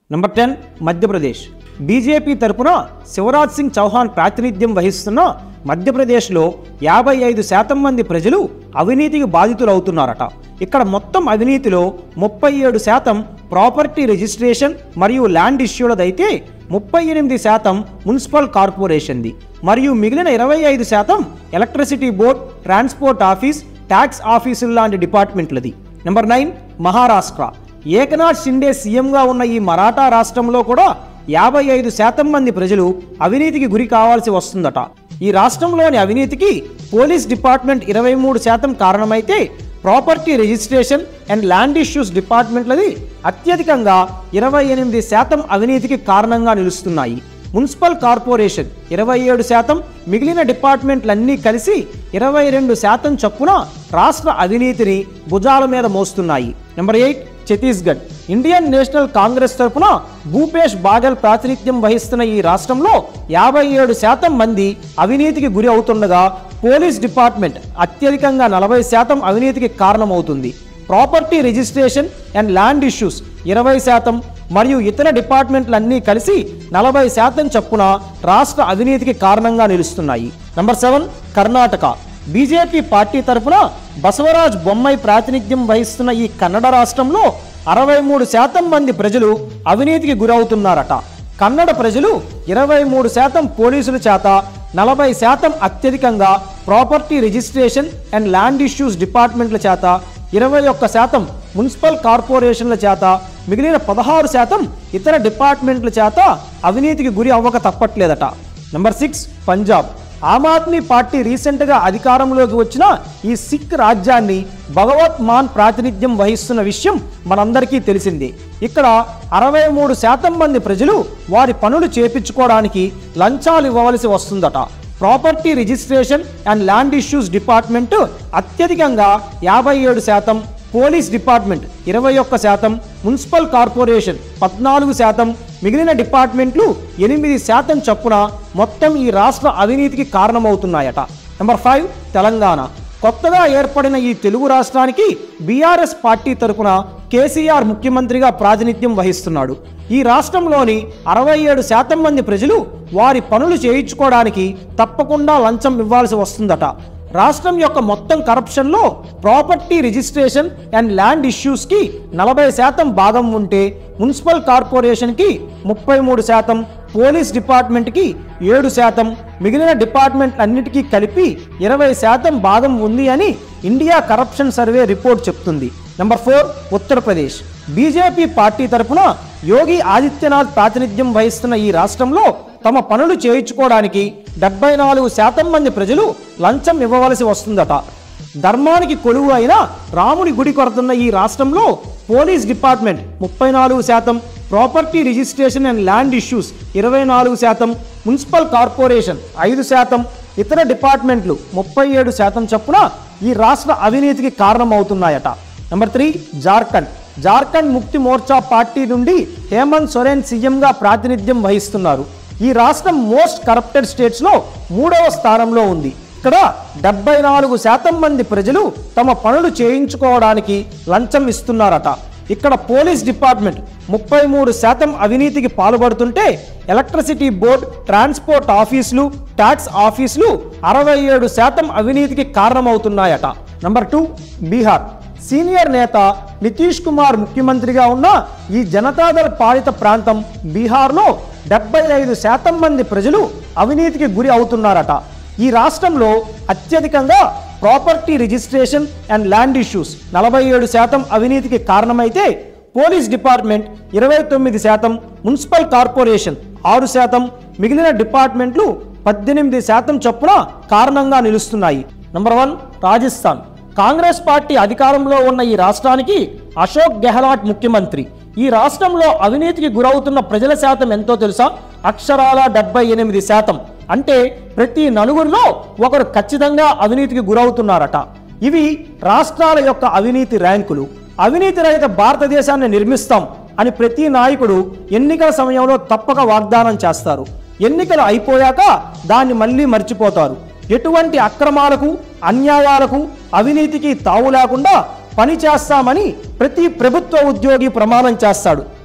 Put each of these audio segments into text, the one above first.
number ten Madhya Pradesh BJP తరపున శివరాజ్ సింగ్ చౌహాన్ ప్రాతినిధ్యం వహిస్తున్న మధ్యప్రదేశ్లో యాభై ఐదు శాతం మంది ప్రజలు అవినీతికి బాధితులవుతున్నారట ఇక్కడ మొత్తం అవినీతిలో ముప్పై ఏడు శాతం ప్రాపర్టీ రిజిస్ట్రేషన్ మరియు ల్యాండ్ ఇష్యూలదైతే ముప్పై ఎనిమిది శాతం మున్సిపల్ కార్పొరేషన్ది మరియు మిగిలిన ఇరవై ఐదు శాతం electricity board transport office tax ఆఫీసులు లాంటి డిపార్ట్మెంట్లది నెంబర్ నైన్ మహారాష్ట్ర ఏకనాథ్ షిండే సీఎంగా ఉన్న ఈ మరాఠా రాష్ట్రంలో కూడా యాభై ఐదు శాతం మంది ప్రజలు అవినీతికి గురి కావాల్సి వస్తుందట ఈ రాష్ట్రంలోని అవినీతికి పోలీస్ డిపార్ట్మెంట్ ఇరవై మూడు శాతం కారణమైతే property registration and land issues డిపార్ట్మెంట్లది అత్యధికంగా ఇరవై ఎనిమిది శాతం అవినీతికి కారణంగా నిలుస్తున్నాయి మున్సిపల్ కార్పొరేషన్ ఇరవై ఏడు శాతం మిగిలిన డిపార్ట్మెంట్లన్నీ కలిసి ఇరవై రెండు శాతం చొప్పున రాష్ట్ర అవినీతిని భుజాల మీద మోస్తున్నాయి number eight Chhattisgarh Indian National Congress తరపున భూపేష్ బాగెల్ ప్రాతినిధ్యం వహిస్తున్న ఈ రాష్ట్రంలో యాభై ఏడు శాతం మంది అవినీతికి గురి అవుతుండగా పోలీస్ డిపార్ట్మెంట్ అత్యధికంగా నలభై శాతం అవినీతికి కారణమవుతుంది property registration and land issues ఇరవై శాతం మరియు ఇతర డిపార్ట్మెంట్లన్నీ కలిసి నలభై శాతం చొప్పున రాష్ట్ర అవినీతికి కారణంగా నిలుస్తున్నాయి number seven Karnataka BJP party తరఫున బసవరాజ్ బొమ్మాయి ప్రాతినిధ్యం వహిస్తున్న ఈ కన్నడ రాష్ట్రంలో అరవై మూడు శాతం మంది ప్రజలు అవినీతికి గురవుతున్నారట కన్నడ ప్రజలు ఇరవై మూడు శాతం పోలీసుల చేత నలభై శాతం అత్యధికంగా property registration and land issues డిపార్ట్మెంట్ల చేత ఇరవై ఒక్క శాతం మున్సిపల్ కార్పొరేషన్ల చేత మిగిలిన పదహారు శాతం ఇతర డిపార్ట్మెంట్ల చేత అవినీతికి గురి అవ్వక తప్పట్లేదట number six Punjab Aam Aadmi party రీసెంట్గా అధికారంలోకి వచ్చిన ఈ సిక్ రాజ్యాన్ని భగవత్ మాన్ ప్రాతినిధ్యం వహిస్తున్న విషయం మనందరికీ తెలిసిందే ఇక్కడ అరవై మూడు శాతం మంది ప్రజలు వారి పనులు చేపించుకోవడానికి లంచాలు ఇవ్వవలసి వస్తుందట property registration and land issues department అత్యధికంగా యాభై ఏడు శాతం పోలీస్ డిపార్ట్మెంట్ ఇరవై ఒక్క శాతం మున్సిపల్ కార్పొరేషన్ పద్నాలుగు శాతం మిగిలిన డిపార్ట్మెంట్లు ఎనిమిది శాతం చొప్పున మొత్తం ఈ రాష్ట్ర అవినీతికి కారణమవుతున్నాయట నెంబర్ ఫైవ్ తెలంగాణ కొత్తగా ఏర్పడిన ఈ తెలుగు రాష్ట్రానికి బీఆర్ఎస్ పార్టీ తరపున కేసీఆర్ ముఖ్యమంత్రిగా ప్రాతినిధ్యం వహిస్తున్నాడు ఈ రాష్ట్రంలోని అరవై ఏడు శాతం మంది ప్రజలు వారి పనులు చేయించుకోవడానికి తప్పకుండా లంచం ఇవ్వాల్సి వస్తుందట రాష్ట్రం యొక్క మొత్తం కరప్షన్లో ప్రాపర్టీ రిజిస్ట్రేషన్ అండ్ ల్యాండ్ ఇష్యూస్కి నలభై శాతం భాగం ఉంటే మున్సిపల్ కార్పొరేషన్కి ముప్పై మూడు శాతం పోలీస్ డిపార్ట్మెంట్కి ఏడు శాతం మిగిలిన డిపార్ట్మెంట్ అన్నిటికీ కలిపి ఇరవై శాతం భాగం ఉంది అని ఇండియా కరప్షన్ సర్వే రిపోర్ట్ చెప్తుంది number four Uttar Pradesh BJP party తరఫున యోగి ఆదిత్యనాథ్ ప్రాతినిధ్యం వహిస్తున్న ఈ రాష్ట్రంలో తమ పనులు చేయించుకోవడానికి డెబ్బై నాలుగు శాతం మంది ప్రజలు లంచం ఇవ్వవలసి వస్తుందట ధర్మానికి కొలువు అయిన రాముని గుడి కొడుతున్న ఈ రాష్ట్రంలో పోలీస్ డిపార్ట్మెంట్ ముప్పై నాలుగు శాతం property registration and land issues ఇరవై నాలుగు శాతం మున్సిపల్ కార్పొరేషన్ ఐదు శాతం ఇతర డిపార్ట్మెంట్లు ముప్పై ఏడు శాతం చొప్పున ఈ రాష్ట్ర అవినీతికి కారణమవుతున్నాయట number three Jharkhand Jharkhand Mukti Morcha party నుండి హేమంత్ సొరెన్ సీఎంగా ప్రాతినిధ్యం వహిస్తున్నారు ఈ రాష్ట్రం మోస్ట్ కరప్టెడ్ స్టేట్స్లో మూడవ స్థానంలో ఉంది ఇక్కడ డెబ్బై నాలుగు శాతం మంది ప్రజలు తమ పనులు చేయించుకోవడానికి లంచం ఇస్తున్నారట ఇక్కడ పోలీస్ డిపార్ట్మెంట్ ముప్పై మూడు శాతం అవినీతికి పాల్పడుతుంటే ఎలక్ట్రిసిటీ బోర్డ్ ట్రాన్స్పోర్ట్ ఆఫీసులు ట్యాక్స్ ఆఫీసులు అరవై ఏడు శాతం అవినీతికి కారణమవుతున్నాయట నంబర్ టూ బీహార్ సీనియర్ నేత నితీష్ కుమార్ ముఖ్యమంత్రిగా ఉన్న ఈ జనతాదళ్ పాలిత ప్రాంతం బీహార్లో డెబ్బై ఐదు శాతం మంది ప్రజలు అవినీతికి గురి అవుతున్నారట ఈ రాష్ట్రంలో అత్యధికంగా property registration and land issues నలభై ఏడు శాతం అవినీతికి కారణమైతే పోలీస్ డిపార్ట్మెంట్ ఇరవై తొమ్మిది శాతం మున్సిపల్ కార్పొరేషన్ ఆరు శాతం మిగిలిన డిపార్ట్మెంట్లు పద్దెనిమిది శాతం చొప్పున కారణంగా నిలుస్తున్నాయి number one Rajasthan Congress party అధికారంలో ఉన్న ఈ రాష్ట్రానికి అశోక్ గెహ్లాట్ ముఖ్యమంత్రి ఈ రాష్ట్రంలో అవినీతికి గురవుతున్న ప్రజల శాతం ఎంతో తెలుసా అక్షరాల డెబ్బై ఎనిమిది శాతం అంటే ప్రతి నలుగురిలో ఒకరు ఖచ్చితంగా అవినీతికి గురవుతున్నారట ఇవి రాష్ట్రాల యొక్క అవినీతి ర్యాంకులు అవినీతి రహిత భారతదేశాన్ని నిర్మిస్తాం అని ప్రతి నాయకుడు ఎన్నికల సమయంలో తప్పక వాగ్దానం చేస్తారు ఎన్నికలు అయిపోయాక దాన్ని మళ్ళీ మర్చిపోతారు ఎటువంటి అక్రమాలకు అన్యాయాలకు అవినీతికి తావు లేకుండా పని చేస్తామని ప్రతి ప్రభుత్వ ఉద్యోగి ప్రమాణం చేస్తాడు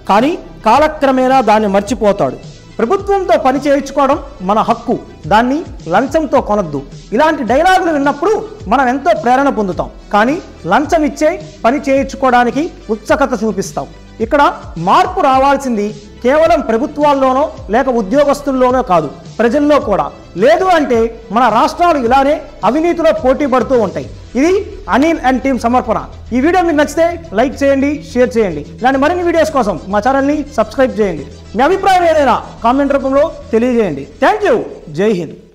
కానీ కాలక్రమేణా దాన్ని మర్చిపోతాడు ప్రభుత్వంతో పని చేయించుకోవడం మన హక్కు దాన్ని లంచంతో కొనొద్దు ఇలాంటి డైలాగులు విన్నప్పుడు మనం ఎంతో ప్రేరణ పొందుతాం కానీ లంచం ఇచ్చే పని చేయించుకోవడానికి ఉత్సుకత చూపిస్తాం ఇక్కడ మార్పు రావాల్సింది కేవలం ప్రభుత్వాల్లోనో లేక ఉద్యోగస్తుల్లోనో కాదు ప్రజల్లో కూడా లేదు అంటే మన రాష్ట్రాలు ఇలానే అవినీతిలో పోటీ పడుతూ ఉంటాయి ఇది అనిల్ అండ్ టీమ్ సమర్పణ ఈ వీడియో మీకు నచ్చితే లైక్ చేయండి షేర్ చేయండి ఇలాంటి మరిన్ని వీడియోస్ కోసం మా ఛానల్ని సబ్స్క్రైబ్ చేయండి మీ అభిప్రాయం ఏదైనా కామెంట్ రూపంలో తెలియజేయండి థ్యాంక్ యూ జై హింద్